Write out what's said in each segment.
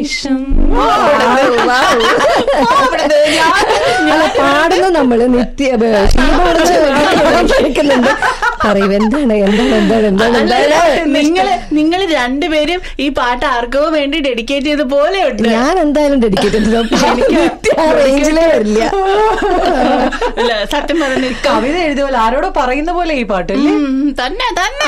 അല്ല പാടുന്ന നമ്മള് നിത്യ ബ- ഷീല പാടുന്ന കേൾക്കുന്നുണ്ട് പറയും എന്താണ് എന്താണ് എന്താണ് എന്താണ് എന്താണ് നിങ്ങള് നിങ്ങൾ രണ്ടുപേരും ഈ പാട്ട് ആർക്കോ വേണ്ടി ഡെഡിക്കേറ്റ് ചെയ്ത പോലെ ഉണ്ട് ഞാൻ എന്തായാലും ഡെഡിക്കേറ്റ് നിത്യ ആ റേഞ്ചിലേ വരില്ല അല്ല, സത്യം പറഞ്ഞ കവിത എഴുതിയ പോലെ ആരോടോ പറയുന്ന പോലെ ഈ പാട്ട് അല്ലേ തന്നെ തന്നെ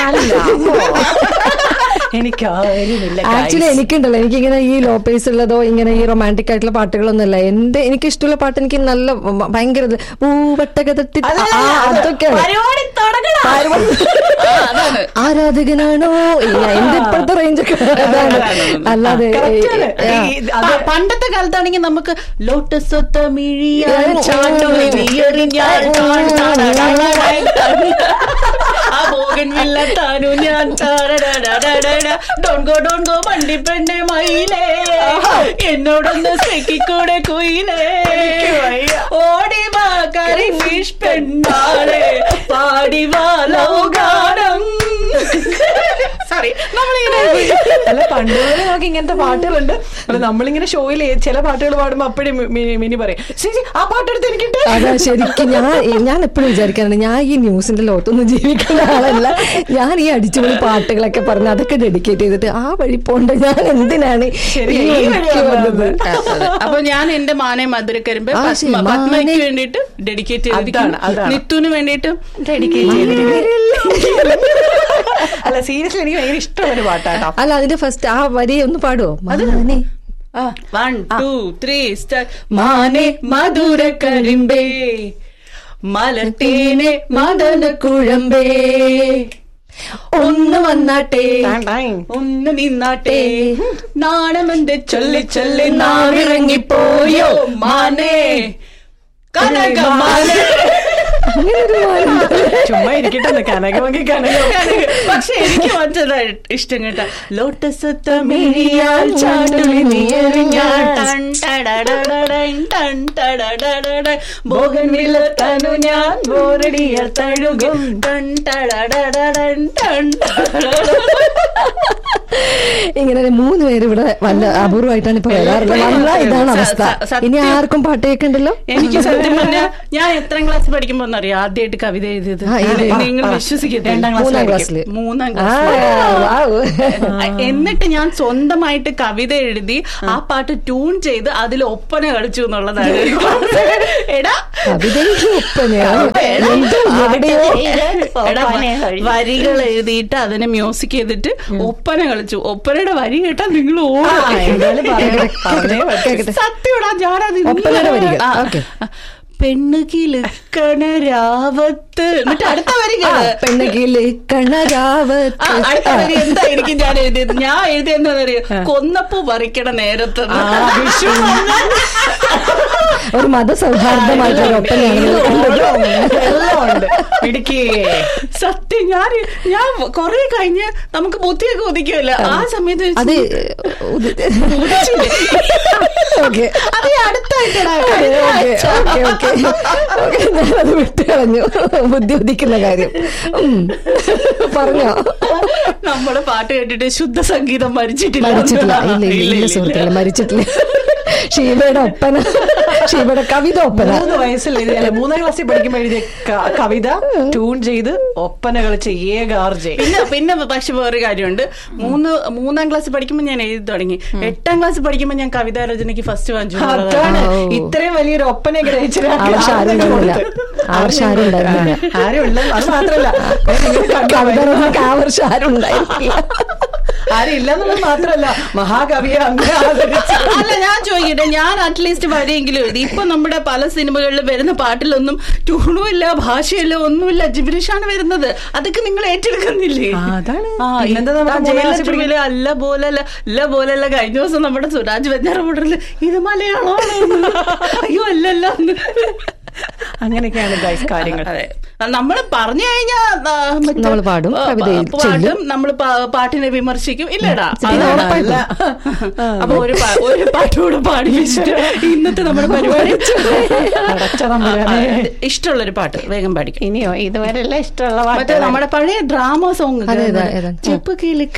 എനിക്ക് ആരുമില്ല ആക്ച്വലി എനിക്കുണ്ടല്ലോ എനിക്കിങ്ങനെ ഈ ലോ പേസ് ഉള്ളതോ ഇങ്ങനെ ഈ റൊമാൻറ്റിക് ആയിട്ടുള്ള പാട്ടുകളൊന്നുമല്ല എന്റെ എനിക്ക് ഇഷ്ടമുള്ള പാട്ട് എനിക്ക് നല്ല ഭ- ഭയങ്കര ഇത് പൂവട്ടക തട്ടി ആ, അതൊക്കെയാണ് പരിപാടി തുടങ്ങണം ആ, അതാണ് ആരാധകനാണോ ഇല്ല എന്റെ ഇപ്പോഴത്തെ റേഞ്ച് ഒക്കെ അതാണ് അല്ലാതെ Correct ആണ്. ആ. ഈ- ആ, അത് പണ്ടത്തെ കാലത്താണെങ്കിൽ നമുക്ക് ലോട്ടസ് ഒത്ത മിഴിയാൽ ചാട്ടുളി നീയെറിഞ്ഞാൽ താൻ താടടടടട. ആ ബോഗൻവില്ല താനു ഞാൻ താടടടടടട. Don't go, don't go, വണ്ടിപ്പെണ്ണെ മയിലേ എന്നോടൊന്ന് സ്നേഹിക്കൂടെ കുയിലേ ഓടി വാ കറി ഫിഷ് പെണ്ണാളെ പാടി വാ ലൗഗാനം സോറി നമ്മളിങ്ങനെ അല്ല പണ്ട് മുതലേ നമുക്ക് ഇങ്ങനത്തെ പാട്ടുകളുണ്ട് അല്ല നമ്മളിങ്ങനെ ഷോയിൽ ചില പാട്ടുകൾ പാടുമ്പോ അപ്പോഴേ മി- മിനി പറയും ചേച്ചി ആ പാട്ടെടുത്ത് എനിക്കിട്ട് അതാ ശരിക്കും ഞാൻ ഞാൻ എപ്പോഴും വിചാരിക്കാറുണ്ട് ഞാൻ ഈ ന്യൂസിന്റെ ലോകത്തൊന്നും ജീവിക്കുന്ന ആളല്ല ഞാൻ ഈ അടിച്ചുപൊളി പാട്ടുകളൊക്കെ പറഞ്ഞ് അതൊക്കെ ഡെഡിക്കേറ്റ് ചെയ്തിട്ട് ആ വഴി പോണ്ട ഞാൻ എന്തിനാണ് ശരി, ഈ ഈ വഴിക്ക് വഴിയാ വന്നത് അപ്പൊ ഞാൻ എന്റെ മാനെ മധുരക്കരിമ്പ് ആ, ശരി, പത്മ- മാനെ. പത്മയ്ക്ക് വേണ്ടിട്ട് ഡെഡിക്കേറ്റ് അതാണ്, അതാണ്. നിത്തുന് വേണ്ടിട്ട് ഡെഡിക്കേറ്റ് അല്ല സീരിയസ്ലി എനിക്ക് ഭയങ്കര ഇഷ്ടമുള്ള ഒരു പാട്ടാട്ടോ അല്ല അതിന്റെ ഫസ്റ്റ് ആ വരി ഒന്ന് പാടുവോ മാനെ വൺ ടു ത്രീ സ്റ്റാർ മാനെ മധുര കരിമ്പേ മലട്ടേനെ മദന കുഴമ്പേ ഒന്ന് വന്നാട്ടെ ഒന്ന് നിന്നാട്ടെ നാണമെന്ത് ചൊല്ലി ചൊല്ലി നാവിറങ്ങിപ്പോയോ മാനേ കനകമാനേ ചുമ്മാ ഇരിക്കട്ടെ കനകമൊക്കെ കനകം പക്ഷെ എനിക്ക് മറ്റേതാ ഇഷ്ടം കേട്ടാ ലോട്ടസ് തമിഴിയാൽ ചാട്ടുളി നീറിഞ്ഞാൽ ടൺ ടടടടടൻ ടൺ ടടടടടൻ ബോഗൻവില്ല തനു ഞാൻ ബോറടിയാൽ തഴുകും ടൺ ടടടടടൻ ടൺ ഇങ്ങനെ ഒരു മൂന്ന് പേര് ഇവിടെ വല്ല അപൂർവമായിട്ടാണ് ഇപ്പൊ വരാറുള്ളത് നമ്മളെ ഇതാണ് അവസ്ഥ സ- സത്യം. ഇനി ആർക്കും പാട്ട് കേൾക്കണ്ടല്ലോ എനിക്ക് സത്യം പറഞ്ഞാൽ ഞാൻ എത്രാം ക്ലാസ് പഠിക്കുമ്പോ അറിയാം ആദ്യമായിട്ട് കവിത എഴുതിയത് ആ, ഇത് നിങ്ങൾ വിശ്വസിക്കത്തില്ല രണ്ടാം മൂന്നാം ക്ലാസ്സില് മൂന്നാം ആ, ക്ലാസ് വാവ്. എന്നിട്ട് ഞാൻ സ്വന്തമായിട്ട് കവിത എഴുതി ആ പാട്ട് ട്യൂൺ ചെയ്ത് അതിൽ ഒപ്പന കളിച്ചു എന്നുള്ളതാണ് എടാ കവിതയ്ക്ക് ഒപ്പനയാണ് എടാ, എന്തോ എവിടെയോ എടാ, വ- വരികൾ എഴുതിയിട്ട് അതിനെ മ്യൂസിക് ചെയ്തിട്ട് ഒപ്പന കളിച്ചു ഒപ്പനയുടെ വരി കേട്ടാ നിങ്ങൾ ആ, എന്തായാലും പറയണം. പറഞ്ഞേ പറ്റൂ. സത്യടാ ഞാനത് ഇന്ന് ഒപ്പനയുടെ വരികൾ. ആ, ഓക്കേ. പെണ്ണ് കിളുക്കണ രാവത്ത് എന്നിട്ട് അടുത്ത വരി ആ, കേള്. പെണ്ണകില് കണരാവത്ത് ആ, അടുത്ത വരി എന്തായിരിക്കും ഞാൻ എഴുതിയത് ഞാൻ എഴുതിയെന്നറിയോ കൊന്നപ്പൂ പറിക്കണ നേരത്ത് ആ, വിഷു ഒരു മതസൗഹാർദ്ദമായിട്ടുള്ള ഒപ്പനയാണ് നിങ്ങൾ കണ്ടത്. എല്ലാം ഉണ്ട് ഇടുക്കി സത്യം ഞാൻ ഞാൻ കൊറേ കഴിഞ്ഞ് നമുക്ക് ബുദ്ധിയൊക്കെ ഉദിക്കുമല്ലോ ആ സമയത്ത് അത് വെച്ച് ഓക്കെ അത് ഈ അടുത്തായിട്ടടാ ഓക്കെ ഓക്കെ ഓക്കെ ഞാനത് വിട്ടു കളഞ്ഞു ബുദ്ധി ഉദിക്കുന്ന കാര്യം ഉം. പറഞ്ഞോ നമ്മള് പാട്ട് കേട്ടിട്ട് ശുദ്ധ സംഗീതം മരിച്ചിട്ടില്ല മരിച്ചിട്ടില്ല ഇല്ല ഇല്ല ഇല്ല സുഹൃത്തുക്കളെ മരിച്ചിട്ടില്ല ഷീബയുടെ ഒപ്പന ഷീബയുടെ കവിത ഒപ്പന മൂന്ന് വയസ്സിൽ എഴുതിയ അല്ല മൂന്നാം ക്ലാസ്സിൽ പഠിക്കുമ്പോൾ എഴുതിയ ക- കവിത ട്യൂൺ ചെയ്ത് ഒപ്പന കളിച്ച ഏക ആർജെ പിന്നെ പിന്നെ പക്ഷെ വേറെ കാര്യമുണ്ട് മൂന്ന് മൂന്നാം ക്ലാസ് പഠിക്കുമ്പോൾ ഞാൻ എഴുതി തുടങ്ങി എട്ടാം ക്ലാസ് പഠിക്കുമ്പോൾ ഞാൻ കവിതാ രചനയ്ക്ക് ഫസ്റ്റ് വാങ്ങിച്ചു അതാണ് ഓ. ഇത്രയും വലിയൊരു ഒപ്പന ഗ്രഹിച്ച ആ വർഷം ആരും ഉണ്ടായിരുന്നില്ല. ആ വർഷം ആരും ഉണ്ടായിരുന്നില്ല. ആരും ഇല്ല അത് മാത്രല്ല കവിത നമുക്ക് ആ വർഷം ആരും ഉണ്ടായിട്ടില്ല ആരും ഇല്ലെന്നുള്ളത് മാത്രല്ല മഹാകവിയെ അങ്ങനെ ആദരിച്ചു അല്ല ഞാൻ ചോദിക്കട്ടെ ഞാൻ അറ്റ്ലീസ്റ്റ് വരെയെങ്കിലും എഴുതി ഇപ്പൊ നമ്മുടെ പല സിനിമകളിലും വരുന്ന പാട്ടിലൊന്നും ട്യൂണും ഇല്ല ഭാഷയില്ല ഒന്നുമില്ല ജിബിരിഷാണ് വരുന്നത് അതൊക്കെ നിങ്ങൾ ഏറ്റെടുക്കുന്നില്ലേ ആ, അതാണ്. ആ, പിന്നെന്താ ഈ- നമുക്ക് ആ, മൂന്നാം ജയലക്ഷ്മിയിലെ ക്ലാസ്സിൽ പഠിക്കുന്ന- അല്ല പോലല്ല അല്ല പോലല്ല കഴിഞ്ഞ ദിവസം നമ്മുടെ സുരാജ് വെഞ്ഞാറമൂടറിൽ ഇത് മലയാളമാണോ അയ്യോ അല്ലല്ല എന്ന്. അങ്ങനെയൊക്കെയാണ് ഗൈസ് കാര്യങ്ങൾ അതെ നമ്മൾ പറഞ്ഞു കഴിഞ്ഞാൽ നമ്മള് പാടും, കവിത പാട്ടും ചൊല്ലും. നമ്മൾ പാട്ടിനെ വിമർശിക്കും ഇല്ലടാ പിന്നെ അതാണ് ഉറപ്പായിട്ടും. അല്ല. അപ്പൊ ഒരു പാ- ഒരു പാട്ടുകൂടെ പാടി വെച്ചിട്ട് ഇന്നത്തെ നമ്മുടെ പരിപാടി അടച്ച തമ്പുരാനെ. ഇഷ്ടമുള്ള ഒരു പാട്ട് വേഗം പാടിക്കും ഇനിയോ ഇതുവരെല്ലാം ഇഷ്ടമുള്ള മറ്റേ നമ്മുടെ പഴയ ഡ്രാമ സോങ് അതെ, ഏതാ, ഏതാ? ചെപ്പ് കിളി